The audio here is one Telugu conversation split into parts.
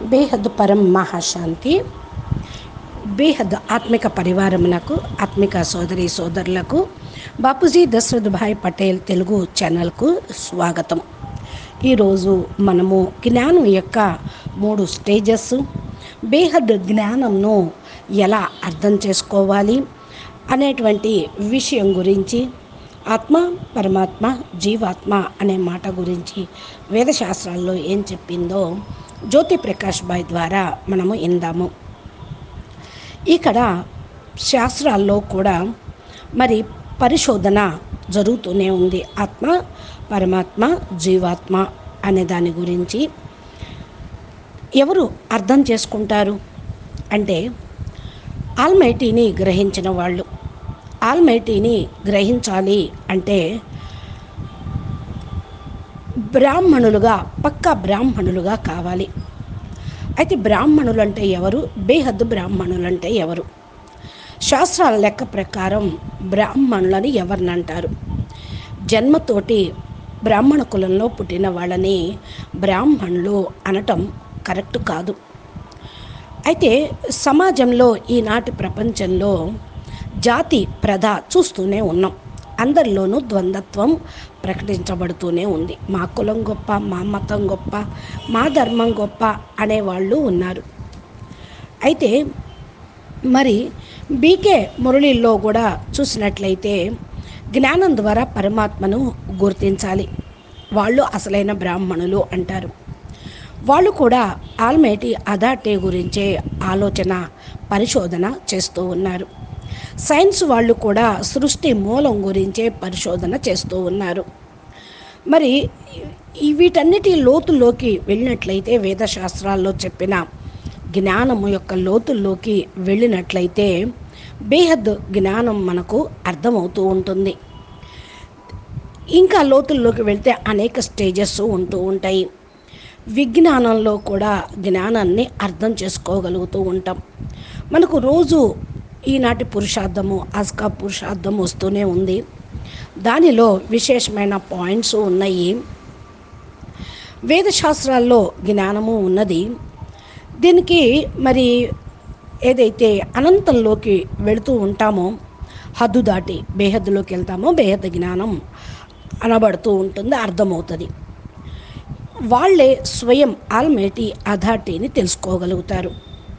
బేహద్ పరం మహాశాంతి బేహద్ ఆత్మిక పరివారమునకు ఆత్మిక సోదరి సోదరులకు బాపూజీ దశరథ్ భాయ్ పటేల్ తెలుగు ఛానల్కు స్వాగతం ఈరోజు మనము జ్ఞానం యొక్క మూడు స్టేజెస్ బేహద్ జ్ఞానంను ఎలా అర్థం చేసుకోవాలి అనేటువంటి విషయం గురించి ఆత్మ పరమాత్మ జీవాత్మ అనే మాట గురించి వేదశాస్త్రాల్లో ఏం చెప్పిందో జ్యోతి ప్రకాష్ బాయ్ ద్వారా మనము ఇందాము ఇక్కడ శాస్త్రాల్లో కూడా మరి పరిశోధన జరుగుతూనే ఉంది ఆత్మ పరమాత్మ జీవాత్మ అనే దాని గురించి ఎవరు అర్థం చేసుకుంటారు అంటే ఆల్మైటీని గ్రహించిన వాళ్ళు ఆల్మైటీని గ్రహించాలి అంటే బ్రాహ్మణులుగా పక్కా బ్రాహ్మణులుగా కావాలి అయితే బ్రాహ్మణులు అంటే ఎవరు బేహద్దు బ్రాహ్మణులు అంటే ఎవరు శాస్త్రాల లెక్క ప్రకారం బ్రాహ్మణులని ఎవరినంటారు జన్మతోటి బ్రాహ్మణ కులంలో పుట్టిన వాళ్ళని బ్రాహ్మణులు అనటం కరెక్ట్ కాదు అయితే సమాజంలో ఈనాటి ప్రపంచంలో జాతి ప్రధ చూస్తూనే ఉన్నాం అందరిలోనూ ద్వంద్వత్వం ప్రకటించబడుతూనే ఉంది మా కులం గొప్ప మా మతం గొప్ప మా ధర్మం గొప్ప అనేవాళ్ళు ఉన్నారు అయితే మరి బీకే మురళిలో కూడా చూసినట్లయితే జ్ఞానం ద్వారా పరమాత్మను గుర్తించాలి వాళ్ళు అసలైన బ్రాహ్మణులు అంటారు వాళ్ళు కూడా ఆల్మేటి అదాటే గురించే ఆలోచన పరిశోధన చేస్తూ ఉన్నారు సైన్స్ వాళ్ళు కూడా సృష్టి మూలం గురించే పరిశోధన చేస్తూ ఉన్నారు మరి ఈ వీటన్నిటి లోతుల్లోకి వెళ్ళినట్లయితే వేదశాస్త్రాల్లో చెప్పిన జ్ఞానము యొక్క లోతుల్లోకి వెళ్ళినట్లయితే బేహద్ జ్ఞానం మనకు అర్థమవుతూ ఉంటుంది ఇంకా లోతుల్లోకి వెళ్తే అనేక స్టేజెస్ ఉంటూ ఉంటాయి విజ్ఞానంలో కూడా జ్ఞానాన్ని అర్థం చేసుకోగలుగుతూ ఉంటాం మనకు రోజు ఈనాటి పురుషార్థము ఆస్కా పురుషార్థం వస్తూనే ఉంది దానిలో విశేషమైన పాయింట్స్ ఉన్నాయి వేదశాస్త్రాల్లో జ్ఞానము ఉన్నది దీనికి మరి ఏదైతే అనంతంలోకి వెళుతూ ఉంటామో హద్దు దాటి బేహద్దులోకి వెళ్తామో బేహద్ జ్ఞానం అనబడుతూ ఉంటుంది అర్థమవుతుంది వాళ్ళే స్వయం ఆల్మేటి అథారిటీని తెలుసుకోగలుగుతారు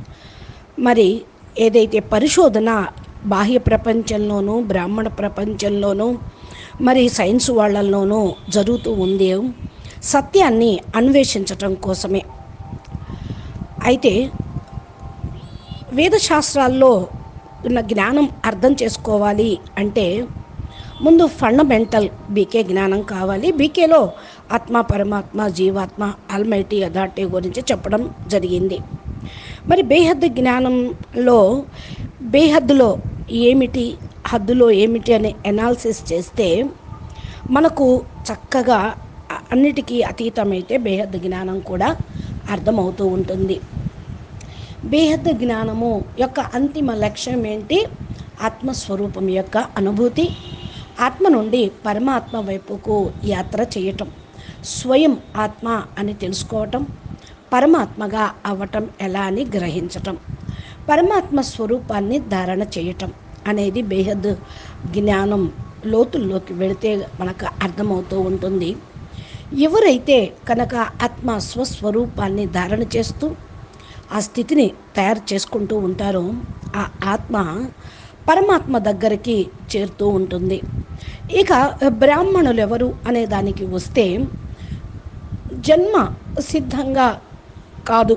మరి ఏదైతే పరిశోధన బాహ్య ప్రపంచంలోనూ బ్రాహ్మణ ప్రపంచంలోనూ మరి సైన్స్ వాళ్ళల్లోనూ జరుగుతూ ఉంది సత్యాన్ని అన్వేషించటం కోసమే అయితే వేదశాస్త్రాల్లో ఉన్న జ్ఞానం అర్థం చేసుకోవాలి అంటే ముందు ఫండమెంటల్ బీకే జ్ఞానం కావాలి బీకేలో ఆత్మ పరమాత్మ జీవాత్మ అల్మైటీ అథారిటీ గురించి చెప్పడం జరిగింది మరి బేహద్ జ్ఞానంలో బేహద్దులో ఏమిటి హద్దులో ఏమిటి అనే ఎనాలిసిస్ చేస్తే మనకు చక్కగా అన్నిటికీ అతీతమైతే బేహద్ జ్ఞానం కూడా అర్థమవుతూ ఉంటుంది బేహద్ జ్ఞానము యొక్క అంతిమ లక్ష్యం ఏంటి ఆత్మస్వరూపం యొక్క అనుభూతి ఆత్మ నుండి పరమాత్మ వైపుకు యాత్ర చేయటం స్వయం ఆత్మ అని తెలుసుకోవటం పరమాత్మగా అవ్వటం ఎలా అని గ్రహించటం పరమాత్మ స్వరూపాన్ని ధారణ చేయటం అనేది బేహద్ జ్ఞానం లోతుల్లోకి వెళితే మనకు అర్థమవుతూ ఉంటుంది ఎవరైతే కనుక ఆత్మ స్వస్వరూపాన్ని ధారణ చేస్తూ ఆ స్థితిని తయారు చేసుకుంటూ ఉంటారో ఆ ఆత్మ పరమాత్మ దగ్గరికి చేరుతూ ఉంటుంది ఇక బ్రాహ్మణులు ఎవరు అనే దానికి వస్తే జన్మ సిద్ధంగా కాదు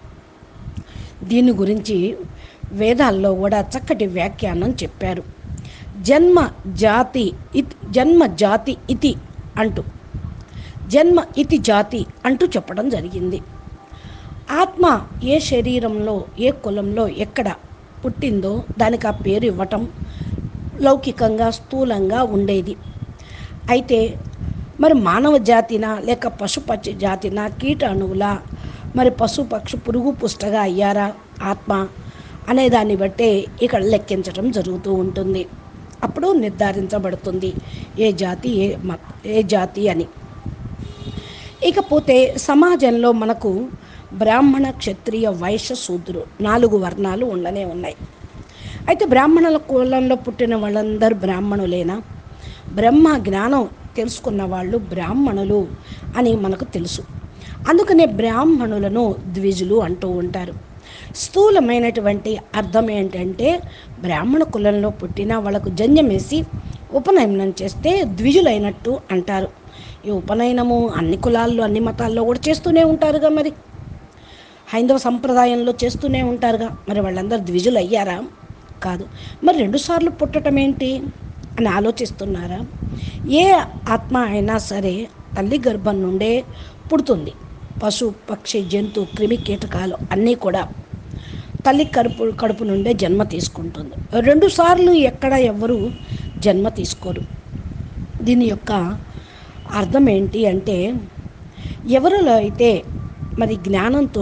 దీని గురించి వేదాల్లో కూడా చక్కటి వ్యాఖ్యానం చెప్పారు జన్మ జాతి ఇతి జన్మ జాతి ఇతి అంటూ జన్మ ఇతి జాతి అంటూ చెప్పడం జరిగింది ఆత్మ ఏ శరీరంలో ఏ కులంలో ఎక్కడ పుట్టిందో దానికి ఆ పేరు ఇవ్వటం లౌకికంగా స్థూలంగా ఉండేది అయితే మరి మానవ జాతినా లేక పశుపక్షి జాతినా కీటాణువులా మరి పశుపక్షి పురుగు పుష్టగా అయ్యారా ఆత్మ అనే దాన్ని బట్టే ఇక్కడ లెక్కించడం జరుగుతూ ఉంటుంది అప్పుడు నిర్ధారించబడుతుంది ఏ జాతి ఏ మత ఏ జాతి అని ఇకపోతే సమాజంలో మనకు బ్రాహ్మణ క్షత్రియ వైశ్య శూద్రు నాలుగు వర్ణాలు ఉండనే ఉన్నాయి అయితే బ్రాహ్మణుల కులంలో పుట్టిన వాళ్ళందరూ బ్రాహ్మణులేనా బ్రహ్మ జ్ఞానం తెలుసుకున్న వాళ్ళు బ్రాహ్మణులు అని మనకు తెలుసు అందుకనే బ్రాహ్మణులను ద్విజులు అంటూ ఉంటారు స్థూలమైనటువంటి అర్థం ఏంటంటే బ్రాహ్మణ కులంలో పుట్టిన వాళ్ళకు జన్యమేసి ఉపనయనం చేస్తే ద్విజులైనట్టు అంటారు ఈ ఉపనయనము అన్ని కులాల్లో అన్ని మతాల్లో కూడా చేస్తూనే ఉంటారుగా మరి హైందవ సంప్రదాయంలో చేస్తూనే ఉంటారుగా మరి వాళ్ళందరూ ద్విజులు అయ్యారా కాదు మరి రెండుసార్లు పుట్టడం ఏంటి అని ఆలోచిస్తున్నారా ఏ ఆత్మ అయినా సరే తల్లి గర్భం నుండే పుడుతుంది పశు పక్షి జంతు క్రిమి కీటకాలు అన్నీ కూడా తల్లి కడుపు కడుపు నుండే జన్మ తీసుకుంటుంది రెండు సార్లు ఎక్కడ ఎవరు జన్మ తీసుకోరు దీని యొక్క అర్థం ఏంటి అంటే ఎవరిలో అయితే మరి జ్ఞానంతో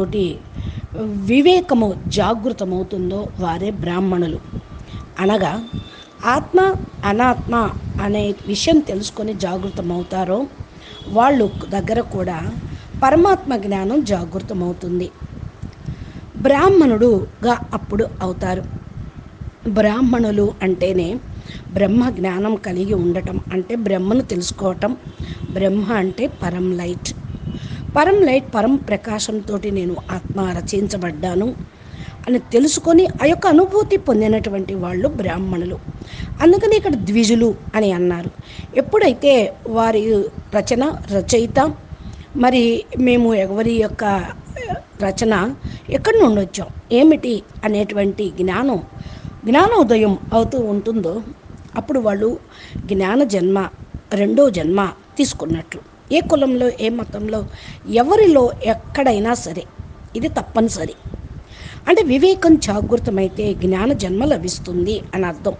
వివేకము జాగృతమవుతుందో వారే బ్రాహ్మణులు అనగా ఆత్మ అనాత్మ అనే విషయం తెలుసుకొని జాగృతమవుతారో వాళ్ళు దగ్గర కూడా పరమాత్మ జ్ఞానం జాగృతమవుతుంది బ్రాహ్మణుడుగా అప్పుడు అవుతారు బ్రాహ్మణులు అంటేనే బ్రహ్మ జ్ఞానం కలిగి ఉండటం అంటే బ్రహ్మను తెలుసుకోవటం బ్రహ్మ అంటే పరం లైట్ పరం లైట్ పరం ప్రకాశంతో నేను ఆత్మ రచించబడ్డాను అని తెలుసుకొని ఆ యొక్క అనుభూతి పొందినటువంటి వాళ్ళు బ్రాహ్మణులు అందుకని ఇక్కడ ద్విజులు అని అన్నారు ఎప్పుడైతే వారి రచన రచయిత మరి మేము ఎవరి యొక్క రచన ఎక్కడి నుండి వచ్చాం ఏమిటి అనేటువంటి జ్ఞానం జ్ఞానోదయం అవుతూ ఉంటుందో అప్పుడు వాళ్ళు జ్ఞాన జన్మ రెండో జన్మ తీసుకున్నట్లు ఏ కులంలో ఏ మతంలో ఎవరిలో ఎక్కడైనా సరే ఇది తప్పనిసరి అంటే వివేకం జాగృతమైతే జ్ఞాన జన్మ లభిస్తుంది అని అర్థం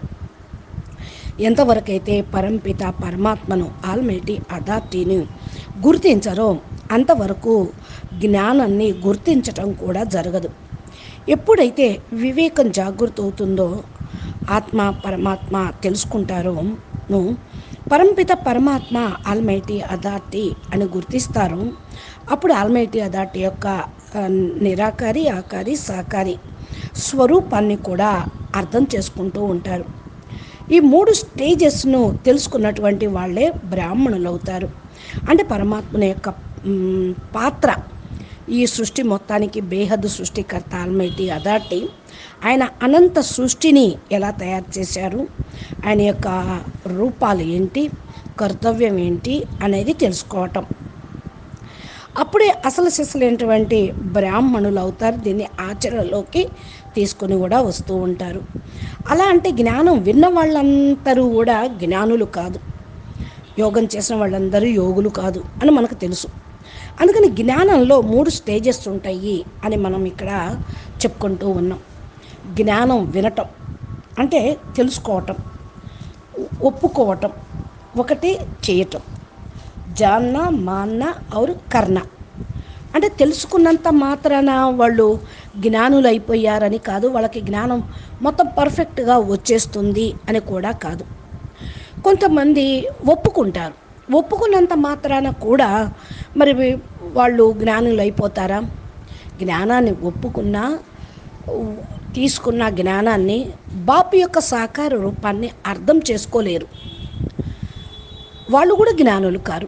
ఎంతవరకైతే పరంపిత పరమాత్మను ఆల్మేటి అథారిటీని గుర్తించరో అంతవరకు జ్ఞానాన్ని గుర్తించటం కూడా జరగదు ఎప్పుడైతే వివేకం జాగృత అవుతుందో ఆత్మ పరమాత్మ తెలుసుకుంటారో ను పరంపిత పరమాత్మ ఆల్మైటీ అథారిటీ అని గుర్తిస్తారు అప్పుడు ఆల్మైటీ అథారిటీ యొక్క ఆ, నిరాకారి ఆకారి సాకారి స్వరూపాన్ని కూడా అర్థం చేసుకుంటూ ఉంటారు ఈ మూడు స్టేజెస్ను తెలుసుకున్నటువంటి వాళ్ళే బ్రాహ్మణులు అవుతారు అంటే పరమాత్మని యొక్క మ్, పాత్ర ఈ సృష్టి మొత్తానికి బేహద్దు సృష్టికర్త ఆల్మైటీ అథారిటీ ఆయన అనంత సృష్టిని ఎలా తయారు చేశారు ఆయన యొక్క రూపాలు ఏంటి కర్తవ్యం ఏంటి అనేది తెలుసుకోవటం అప్పుడే అసలు సిసలైనటువంటి బ్రాహ్మణులు అవుతారు దీన్ని ఆచరణలోకి తీసుకొని కూడా వస్తూ ఉంటారు అలా అంటే జ్ఞానం విన్న వాళ్ళందరూ కూడా జ్ఞానులు కాదు యోగం చేసిన వాళ్ళందరూ యోగులు కాదు అని మనకు తెలుసు అందుకని జ్ఞానంలో మూడు స్టేజెస్ ఉంటాయి అని మనం ఇక్కడ చెప్పుకుంటూ ఉన్నాం జ్ఞానం వినటం అంటే తెలుసుకోవటం ఒప్పుకోవటం ఒకటి చేయటం జాన్న మాన్న ఔర్ కర్ణ అంటే తెలుసుకున్నంత మాత్రాన వాళ్ళు జ్ఞానులు అయిపోయారని కాదు వాళ్ళకి జ్ఞానం మొత్తం పర్ఫెక్ట్గా వచ్చేస్తుంది అని కూడా కాదు కొంతమంది ఒప్పుకుంటారు ఒప్పుకున్నంత మాత్రాన కూడా మరి వాళ్ళు జ్ఞానులు అయిపోతారా జ్ఞానాన్ని ఒప్పుకున్నా ఉ- తీసుకున్న జ్ఞానాన్ని బాపు యొక్క సాకార రూపాన్ని అర్థం చేసుకోలేరు వాళ్ళు కూడా జ్ఞానులు కారు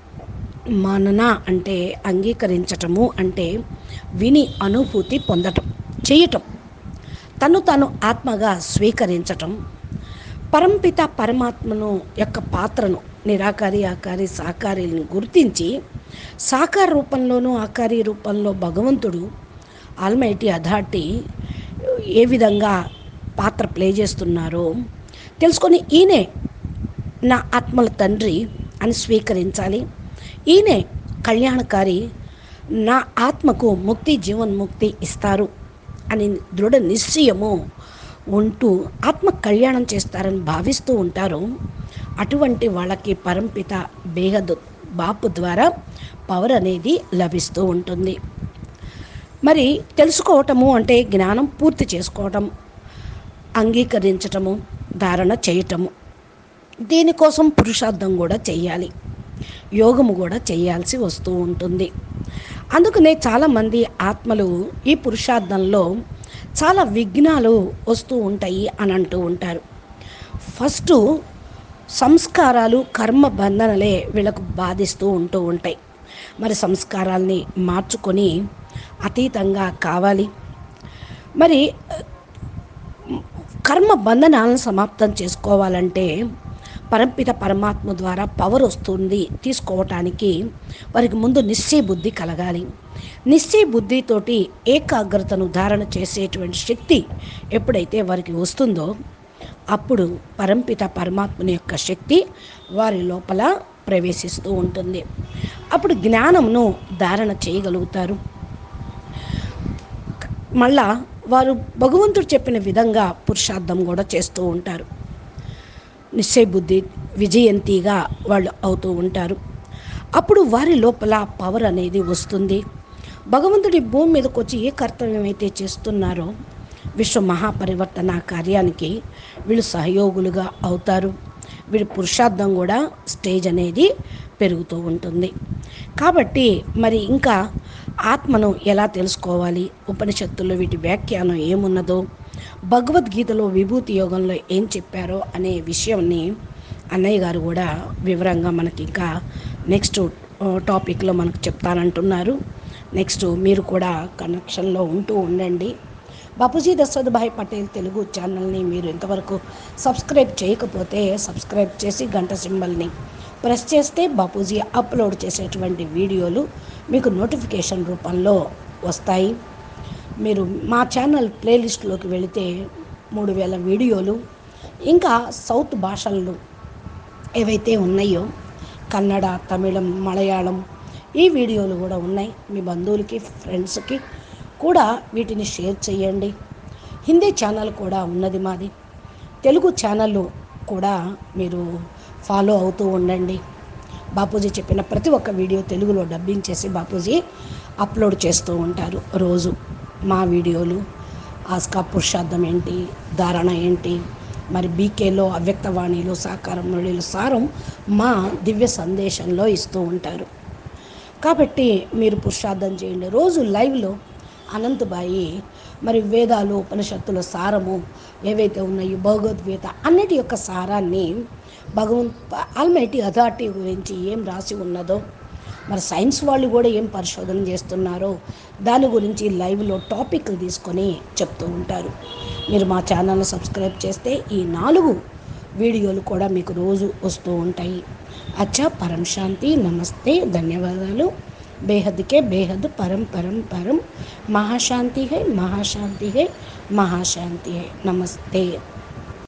మనన అంటే అంగీకరించటము అంటే విని అనుభూతి పొందటం చేయటం తను తాను ఆత్మగా స్వీకరించటం పరంపిత పరమాత్మను యొక్క పాత్రను నిరాకారి ఆకారి సాకారిని గుర్తించి సాకార రూపంలోనూ ఆకారి రూపంలో భగవంతుడు ఆల్మైటీ అథారిటీ ఏ విధంగా పాత్ర ప్లే చేస్తున్నారో తెలుసుకొని ఈయనే నా ఆత్మల తండ్రి అని స్వీకరించాలి ఈయనే కళ్యాణకారి నా ఆత్మకు ముక్తి జీవన్ముక్తి ఇస్తారు అని దృఢ నిశ్చయము ఉంటూ ఆత్మ కళ్యాణం చేస్తారని భావిస్తూ ఉంటారు అటువంటి వాళ్ళకి పరంపిత బేహద్ బాపు ద్వారా పవర్ అనేది లభిస్తూ ఉంటుంది మరి తెలుసుకోవటము అంటే జ్ఞానం పూర్తి చేసుకోవటం అంగీకరించటము ధారణ చేయటము దీనికోసం పురుషార్థం కూడా చెయ్యాలి యోగము కూడా చేయాల్సి వస్తూ ఉంటుంది అందుకనే చాలామంది ఆత్మలు ఈ పురుషార్థంలో చాలా విఘ్నాలు వస్తూ ఉంటాయి అని అంటూ ఉంటారు ఫస్ట్ సంస్కారాలు కర్మ బంధనలే వీళ్ళకు బాధిస్తూ ఉంటూ ఉంటాయి మరి సంస్కారాల్ని మార్చుకొని అతీతంగా కావాలి మరి కర్మ బంధనాలను సమాప్తం చేసుకోవాలంటే పరపిత పరమాత్మ ద్వారా పవర్ వస్తుంది తీసుకోవటానికి వారికి ముందు నిశ్చయ బుద్ధి కలగాలి నిశ్చయ బుద్ధితోటి ఏకాగ్రతను ధారణ చేసేటువంటి శక్తి ఎప్పుడైతే వారికి వస్తుందో అప్పుడు పరంపిత పరమాత్మని యొక్క శక్తి వారి లోపల ప్రవేశిస్తూ ఉంటుంది అప్పుడు జ్ఞానంను ధారణ చేయగలుగుతారు మళ్ళా వారు భగవంతుడు చెప్పిన విధంగా పురుషార్థం కూడా చేస్తూ ఉంటారు నిశ్చయ బుద్ధి విజయంతిగా వాళ్ళు అవుతూ ఉంటారు అప్పుడు వారి లోపల పవర్ అనేది వస్తుంది భగవంతుడి భూమి మీదకి వచ్చి ఏ కర్తవ్యం అయితే చేస్తున్నారో విశ్వ మహాపరివర్తన కార్యానికి వీళ్ళు సహయోగులుగా అవుతారు వీడి పురుషార్థం కూడా స్టేజ్ అనేది పెరుగుతూ ఉంటుంది కాబట్టి మరి ఇంకా ఆత్మను ఎలా తెలుసుకోవాలి ఉపనిషత్తుల్లో వీటి వ్యాఖ్యానం ఏమున్నదో భగవద్గీతలో విభూతి యోగంలో ఏం చెప్పారో అనే విషయాన్ని అన్నయ్య గారు కూడా వివరంగా మనకి ఇంకా నెక్స్ట్ టాపిక్లో మనకు చెప్తానంటున్నారు నెక్స్ట్ మీరు కూడా కనెక్షన్లో ఉంటూ ఉండండి బాపూజీ దశరథభాయ్ పటేల్ తెలుగు ఛానల్ని మీరు ఇంతవరకు సబ్స్క్రైబ్ చేయకపోతే సబ్స్క్రైబ్ చేసి గంట సింబల్ని ప్రెస్ చేస్తే బాపూజీ అప్లోడ్ చేసేటువంటి వీడియోలు మీకు నోటిఫికేషన్ రూపంలో వస్తాయి మీరు మా ఛానల్ ప్లేలిస్ట్లోకి వెళితే మూడు వేల వీడియోలు ఇంకా సౌత్ భాషల్లో ఏవైతే ఉన్నాయో కన్నడ తమిళం మలయాళం ఈ వీడియోలు కూడా ఉన్నాయి మీ బంధువులకి ఫ్రెండ్స్కి కూడా వీటిని షేర్ చేయండి హిందీ ఛానల్ కూడా ఉన్నది మాది తెలుగు ఛానల్ కూడా మీరు ఫాలో అవుతూ ఉండండి బాపూజీ చెప్పిన ప్రతి ఒక్క వీడియో తెలుగులో డబ్బింగ్ చేసి బాపూజీ అప్లోడ్ చేస్తూ ఉంటారు రోజు మా వీడియోలు ఆస్కా పురుషార్థం ఏంటి ధారణ ఏంటి మరి బీకేలో అవ్యక్తవాణిలో సాకారం మురళిలో సారం మా దివ్య సందేశంలో ఇస్తూ ఉంటారు కాబట్టి మీరు పురుషార్థం చేయండి రోజు లైవ్లో అనంతబాయి మరి వేదాలు ఉపనిషత్తుల సారము ఏవైతే ఉన్నాయో భగవద్గీత అన్నిటి యొక్క సారాన్ని భగవంత్ ఆల్మైటీ అథారిటీ గురించి ఏం రాసి ఉన్నదో మరి సైన్స్ వాళ్ళు కూడా ఏం పరిశోధన చేస్తున్నారో దాని గురించి లైవ్లో టాపిక్ తీసుకొని చెప్తూ ఉంటారు మీరు మా ఛానల్ని సబ్స్క్రైబ్ చేస్తే ఈ నాలుగు వీడియోలు కూడా మీకు రోజు వస్తూ ఉంటాయి అచ్చా పరం శాంతి నమస్తే ధన్యవాదాలు बेहद के बेहद परम परम परम महाशांति है महाशांति है महाशांति है नमस्ते